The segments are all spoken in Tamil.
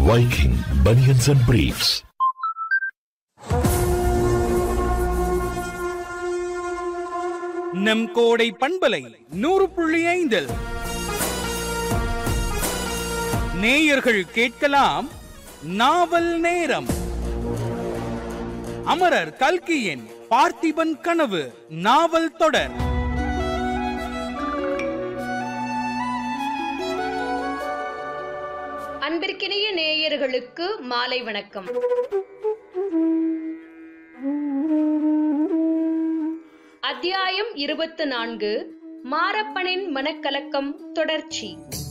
Viking Bunions and Briefs. நம் கோடை பண்பலை நூறு புள்ளி ஐந்தில் நேயர்கள் கேட்கலாம் நாவல் நேரம் அமரர் கல்கியின் பார்த்திபன் கனவு நாவல் தொடர் அன்பிற்கினிய நேயர்களுக்கு மாலை வணக்கம் அத்தியாயம் இருபத்து நான்கு மாரப்பனின் மனக்கலக்கம் தொடர்ச்சி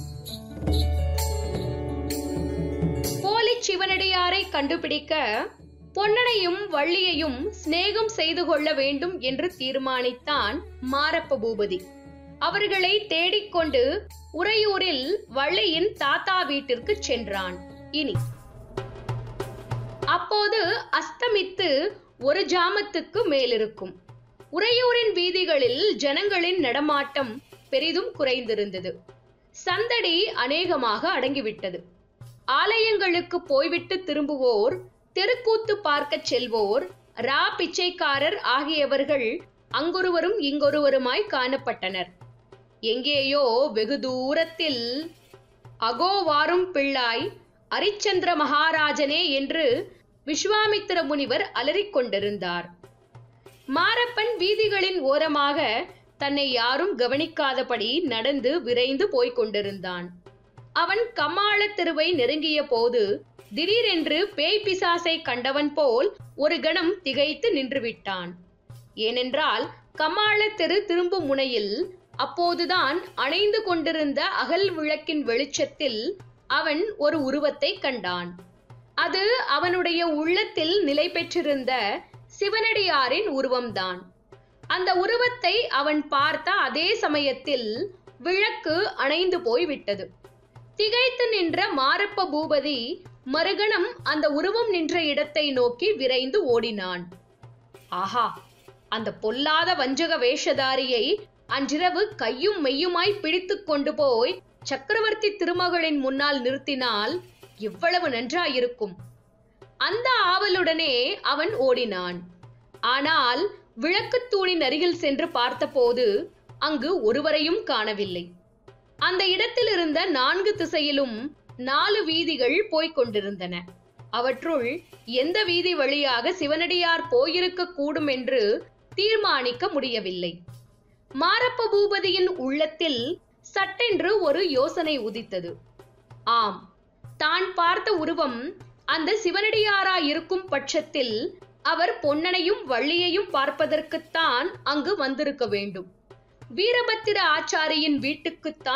போலி சிவனடியாரை கண்டுபிடிக்க பொன்னனையும் வள்ளியையும் சிநேகம் செய்து கொள்ள வேண்டும் என்று தீர்மானித்தான் மாரப்ப பூபதி அவர்களை தேடிக்கொண்டு உறையூரில் வள்ளியின் தாத்தா வீட்டிற்கு சென்றான் இனி அப்போது அஸ்தமித்து ஒரு ஜாமத்துக்கு மேலிருக்கும் உறையூரின் வீதிகளில் ஜனங்களின் நடமாட்டம் பெரிதும் குறைந்திருந்தது சந்தடி அநேகமாக அடங்கிவிட்டது ஆலயங்களுக்கு போய்விட்டு திரும்புவோர் தெருக்கூத்து பார்க்கச் செல்வோர் ரா பிச்சைக்காரர் ஆகியவர்கள் அங்கொருவரும் இங்கொருவருமாய் காணப்பட்டனர் எங்கேயோ வெகு தூரத்தில் அகோவாரும் பிள்ளாய் அரிச்சந்திர மகாராஜனே என்று விஸ்வாமித்திர முனிவர் அலறிக் கொண்டிருந்தார் மாரப்பன் வீதிகளின் ஓரமாக தன்னை யாரும் கவனிக்காதபடி நடந்து விரைந்து போய்க் கொண்டிருந்தான் அவன் கம்மாள தெருவை நெருங்கிய போது திடீரென்று பேய் பிசாசை கண்டவன் போல் ஒரு கணம் திகைத்து நின்றுவிட்டான் ஏனென்றால் கம்மாள தெரு திரும்பும் முனையில் அப்போதுதான் அணைந்து கொண்டிருந்த அகல் விளக்கின் வெளிச்சத்தில் அவன் ஒரு உருவத்தை கண்டான் அது அவனுடைய உள்ளத்தில் நிலை பெற்றிருந்த சிவனடியாரின் உருவம்தான் அந்த உருவத்தை அவன் பார்த்த அதே சமயத்தில் விளக்கு அணைந்து போய் விட்டது திகைத்து நின்ற மாரப்ப பூபதி மறுகணம் அந்த உருவம் நின்ற இடத்தை நோக்கி விரைந்து ஓடினான் ஆஹா அந்த பொல்லாத வஞ்சக வேஷதாரியை அன்றிரவு கையும் மெய்யுமாய் பிடித்துக் கொண்டு போய் சக்கரவர்த்தி திருமகளின் முன்னால் நிறுத்தினால் எவ்வளவு நன்றாயிருக்கும் அந்த ஆவலுடனே அவன் ஓடினான் ஆனால் விளக்குத் தூணின் அருகில் சென்று பார்த்தபோது அங்கு ஒருவரையும் காணவில்லை அந்த இடத்தில் இருந்த நான்கு திசையிலும் நாலு வீதிகள் போய்க் கொண்டிருந்தன அவற்றுள் எந்த வீதி வழியாக சிவனடியார் போயிருக்க கூடும் என்று தீர்மானிக்க முடியவில்லை மாரப்ப பூபதியின் உள்ளத்தில் சட்டென்று ஒரு யோசனை உதித்தது ஆம் தான் பார்த்த உருவம் அந்த சிவனடியாரா இருக்கும் பட்சத்தில் அவர் பொன்னனையும் வள்ளியையும் பார்ப்பதற்குத்தான் அங்கு வந்திருக்க வேண்டும் வீரபத்திர ஆச்சாரியின் வீட்டுக்குத்தான்